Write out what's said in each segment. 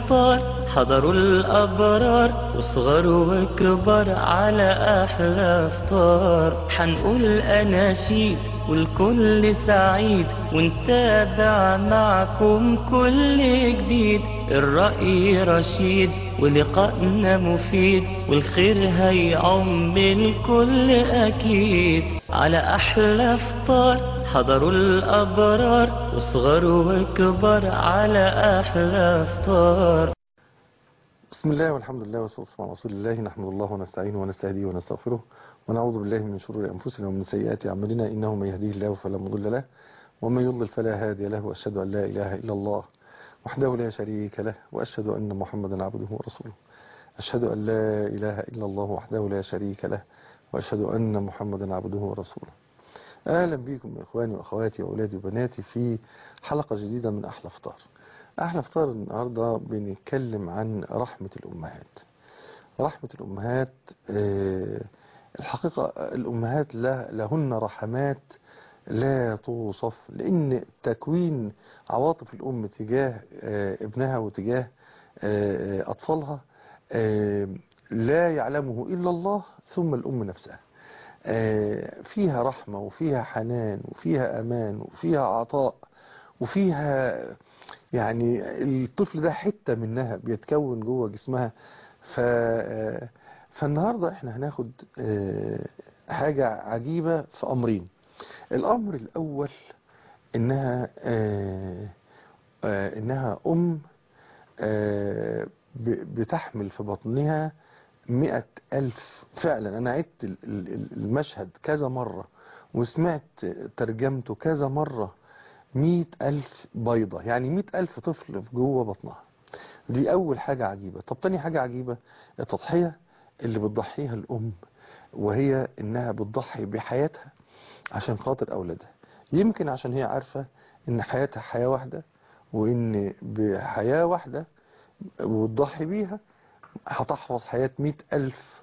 فطار حضروا الأبرار وصغر وكبر على أحلى فطار حنقول أناشيد والكل سعيد ونتابع معكم كل جديد الرأي رشيد ولقائنا مفيد والخير هيعم الكل أكيد على أحلى فطار حضروا الأبرار وصغر وكبر على أحلى فطار بسم الله والحمد لله والصلاة والسلام على رسول الله نحمد الله ونستعينه ونستهديه ونستغفره ونعوذ بالله من شرور أنفسنا ومن سيئات أعمالنا إنه من يهديه الله فلا مضل له ومن يضلل فلا هادي له وأشهد أن لا إله إلا الله وحده لا شريك له وأشهد أن محمدا عبده ورسوله أشهد أن لا إله إلا الله وحده لا شريك له وأشهد أن محمدا عبده ورسوله أهلا بكم إخواني وأخواتي وأولادي وبناتي في حلقة جديدة من أحلى فطار أحلى فطار النهاردة بنتكلم عن رحمة الأمهات رحمة الأمهات آه، الحقيقة الأمهات له- لهن رحمات لا توصف لأن تكوين عواطف الأم تجاه آه، ابنها وتجاه آه، أطفالها آه، لا يعلمه إلا الله ثم الأم نفسها آه، فيها رحمة وفيها حنان وفيها أمان وفيها عطاء وفيها يعني الطفل ده حتة منها بيتكون جوه جسمها ف آه، فالنهاردة احنا هناخد آه، حاجة عجيبة في أمرين الأمر الأول إنها آه، آه، إنها أم آه، ب- بتحمل في بطنها مئة ألف فعلا أنا عدت ال- ال- المشهد كذا مرة وسمعت ترجمته كذا مرة مئة ألف بيضة يعني مئة ألف طفل في جوه بطنها دي أول حاجة عجيبة طب تاني حاجة عجيبة التضحية اللي بتضحيها الأم وهي إنها بتضحي بحياتها عشان خاطر أولادها يمكن عشان هي عارفة إن حياتها حياة واحدة وإن بحياة واحدة وتضحي بيها هتحفظ حياة مئة ألف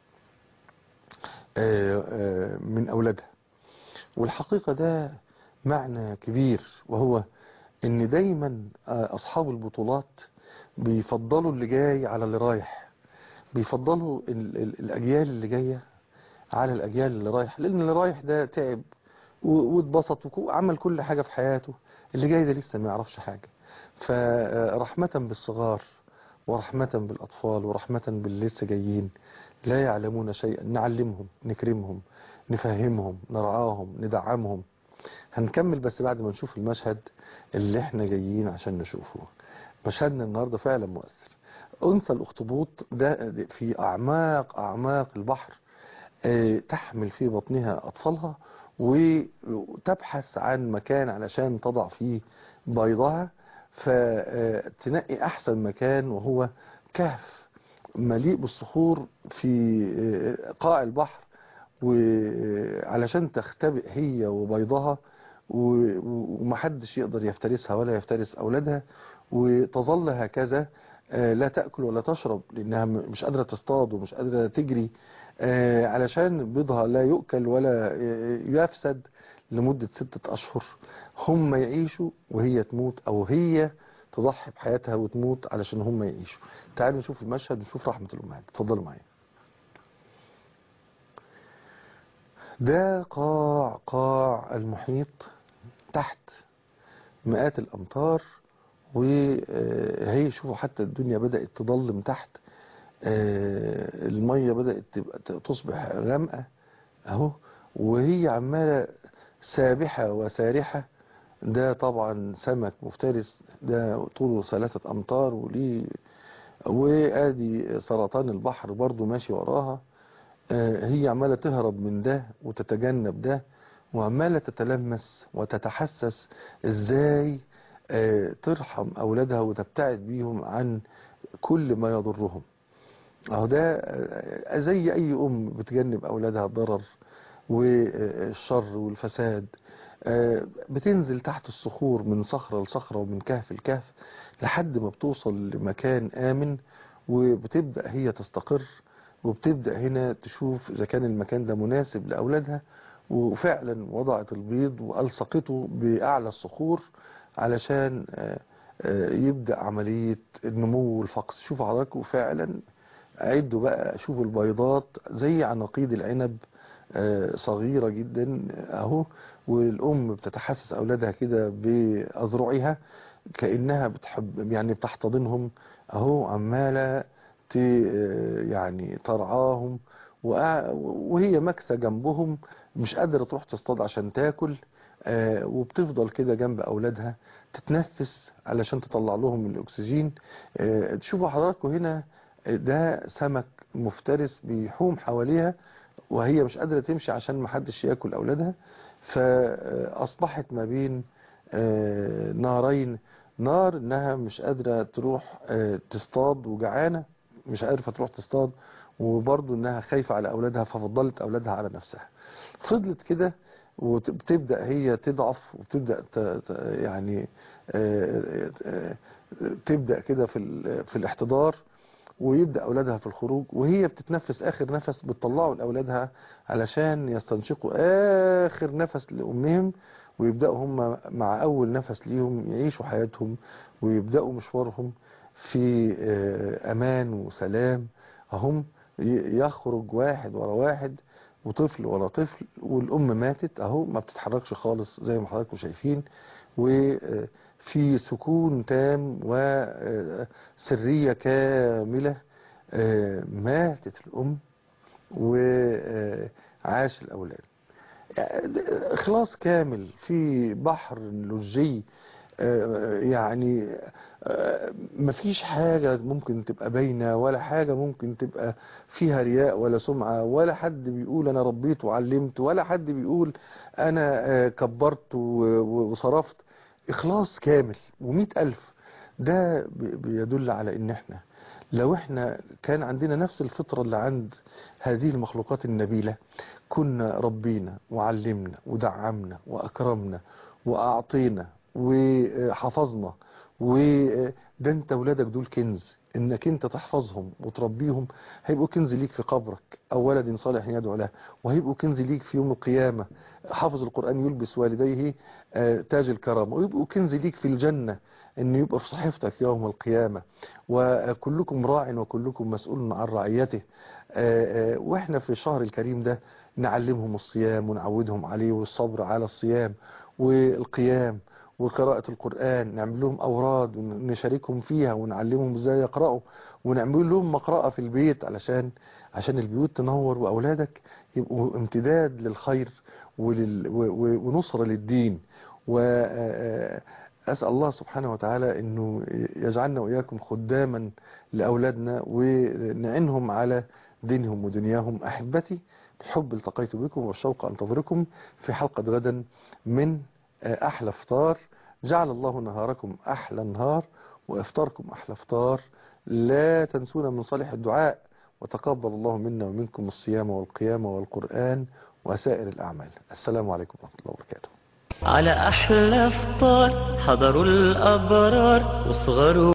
آه، آه، من أولادها والحقيقة ده معنى كبير وهو إن دايما آه، أصحاب البطولات بيفضلوا اللي جاي على اللي رايح بيفضلوا ال- ال- الأجيال اللي جاية على الأجيال اللي رايح لأن اللي رايح ده تعب و- واتبسط وعمل كل حاجة في حياته اللي جاي ده لسه ما يعرفش حاجة فرحمة بالصغار ورحمة بالأطفال ورحمة باللي لسه جايين لا يعلمون شيئا نعلمهم نكرمهم نفهمهم نرعاهم ندعمهم هنكمل بس بعد ما نشوف المشهد اللي احنا جايين عشان نشوفه مشهدنا النهاردة فعلا مؤثر أنثى الأخطبوط ده ده في أعماق أعماق البحر آه، تحمل في بطنها أطفالها وتبحث عن مكان علشان تضع فيه بيضها فتنقي أحسن مكان وهو كهف مليء بالصخور في آه، قاع البحر وعلشان تختبئ هي وبيضها و- ومحدش يقدر يفترسها ولا يفترس أولادها وتظل هكذا آه، لا تأكل ولا تشرب لأنها م- مش قادرة تصطاد ومش قادرة تجري آه، علشان بيضها لا يؤكل ولا آه، يفسد لمدة ستة أشهر هم يعيشوا وهي تموت أو هي تضحي بحياتها وتموت علشان هم يعيشوا تعالوا نشوف المشهد ونشوف رحمة الأمهات اتفضلوا معايا ده قاع قاع المحيط تحت مئات الأمتار وهي شوفوا حتى الدنيا بدأت تضلم تحت آه، المية بدأت تبقى تصبح غامقة اهو وهي عمالة سابحة وسارحة ده طبعا سمك مفترس ده طوله ثلاثة أمتار وليه وادي سرطان البحر برضو ماشي وراها آه، هي عمالة تهرب من ده وتتجنب ده وعمالة تتلمس وتتحسس ازاي آه، ترحم أولادها وتبتعد بيهم عن كل ما يضرهم اهو ده آه، زي أي أم بتجنب أولادها الضرر والشر والفساد آه، بتنزل تحت الصخور من صخرة لصخرة ومن كهف لكهف لحد ما بتوصل لمكان آمن وبتبدأ هي تستقر وبتبدأ هنا تشوف إذا كان المكان ده مناسب لأولادها وفعلا وضعت البيض وألصقته بأعلى الصخور علشان آه، آه، يبدأ عملية النمو والفقس شوفوا حضراتكم فعلا عدوا بقى شوفوا البيضات زي عناقيد العنب آه، صغيرة جدا اهو والام بتتحسس اولادها كده باذرعها كانها بتحب يعني بتحتضنهم اهو عماله ت يعني ترعاهم وقع- وهي ماكثه جنبهم مش قادره تروح تصطاد عشان تاكل آه، وبتفضل كده جنب اولادها تتنفس علشان تطلع لهم الاكسجين آه، تشوفوا حضراتكم هنا آه، ده سمك مفترس بيحوم حواليها وهي مش قادرة تمشي عشان محدش ياكل أولادها فأصبحت ما بين آه، نارين نار إنها مش قادرة تروح آه، تصطاد وجعانة مش عارفة تروح تصطاد وبرضه إنها خايفة على أولادها ففضلت أولادها على نفسها فضلت كده وبتبدأ هي تضعف وبتبدأ ت- ت- يعني آه، آه، تبدأ كده في ال- في الاحتضار ويبدأ أولادها في الخروج وهي بتتنفس آخر نفس بتطلعوا لأولادها علشان يستنشقوا آخر نفس لأمهم ويبدأوا هم مع أول نفس ليهم يعيشوا حياتهم ويبدأوا مشوارهم في آه، أمان وسلام هم ي- يخرج واحد ورا واحد وطفل ورا طفل والأم ماتت أهو ما بتتحركش خالص زي ما حضراتكم شايفين وفي سكون تام وسرية كاملة آه، ماتت الأم وعاش الأولاد إخلاص كامل في بحر لجي آه، يعني آه، مفيش حاجة ممكن تبقى باينة ولا حاجة ممكن تبقى فيها رياء ولا سمعة ولا حد بيقول أنا ربيت وعلمت ولا حد بيقول أنا آه، كبرت و- و- وصرفت إخلاص كامل ومئة ألف ده بي- بيدل على إن إحنا لو إحنا كان عندنا نفس الفطرة اللي عند هذه المخلوقات النبيلة كنا ربينا وعلمنا ودعمنا وأكرمنا وأعطينا وحفظنا وده انت ولادك دول كنز انك انت تحفظهم وتربيهم هيبقوا كنز ليك في قبرك او ولد صالح يدعو له وهيبقوا كنز ليك في يوم القيامة حافظ القرآن يلبس والديه آه، تاج الكرامة ويبقوا كنز ليك في الجنة انه يبقى في صحيفتك يوم القيامة وكلكم راع وكلكم مسؤول عن رعيته آه، آه، واحنا في الشهر الكريم ده نعلمهم الصيام ونعودهم عليه والصبر على الصيام والقيام وقراءة القرآن نعمل لهم أوراد ونشاركهم فيها ونعلمهم ازاي يقرأوا ونعمل لهم مقرأة في البيت علشان عشان البيوت تنور وأولادك يبقوا امتداد للخير ولل و- و- ونصرة للدين وأسأل الله سبحانه وتعالى أنه يجعلنا وإياكم خداما لأولادنا ونعنهم على دينهم ودنياهم أحبتي بالحب التقيت بكم والشوق أنتظركم في حلقة غدا من أحلى فطار جعل الله نهاركم أحلى نهار وإفطاركم أحلى فطار لا تنسونا من صالح الدعاء وتقبل الله منا ومنكم الصيام والقيام والقرآن وسائر الأعمال السلام عليكم ورحمة الله وبركاته على أحلى فطار حضروا الأبرار واصغروا